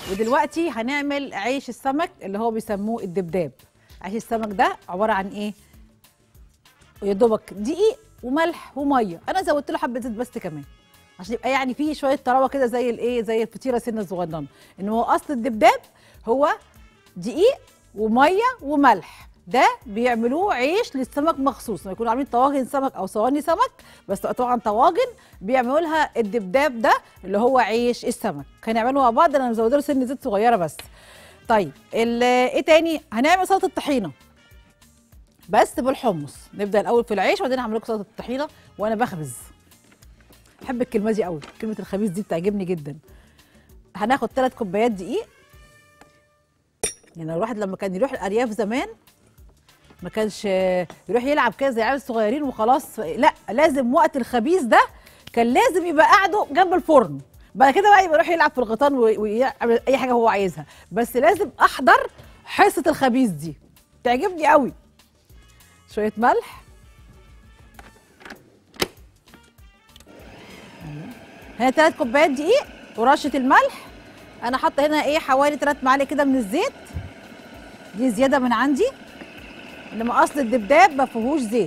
ودلوقتي هنعمل عيش السمك اللي هو بيسموه الدبداب عيش السمك ده عباره عن ايه يا دوبك دقيق وملح وميه انا زودت له حبه زيت بس كمان عشان يبقى يعني فيه شويه طراوه كده زي الايه زي الفطيره سنه الصغننه ان هو اصل الدبداب هو دقيق وميه وملح ده بيعملوه عيش للسمك مخصوص لما يكونوا عاملين طواجن سمك او صواني سمك بس طبعا طواجن بيعملوا لها الدبداب ده اللي هو عيش السمك هنعمله مع بعض انا مزوده له سن زيت صغيره بس طيب ال- ايه تاني هنعمل سلطه الطحينه بس بالحمص نبدا الاول في العيش وبعدين هعمل لكم سلطه الطحينه وانا بخبز بحب الكلمه دي قوي كلمه الخبيز دي بتعجبني جدا هناخد ثلاث كوبايات دقيق يعني الواحد لما كان يروح الارياف زمان ما كانش يروح يلعب كده زي العيال الصغيرين وخلاص لا لازم وقت الخبيز ده كان لازم يبقى قاعده جنب الفرن بعد كده بقى يبقى يروح يلعب في الغيطان وي- ويعمل اي حاجه هو عايزها بس لازم احضر حصه الخبيز دي تعجبني قوي شويه ملح هنا ثلاث كوبايات دقيق ورشه الملح انا حاطه هنا ايه حوالي ثلاث معالق كده من الزيت دي زياده من عندي انما اصل الدبداب ما فيهوش زيت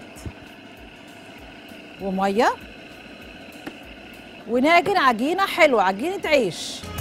وميه ونعجن عجينه حلوه عجينه عيش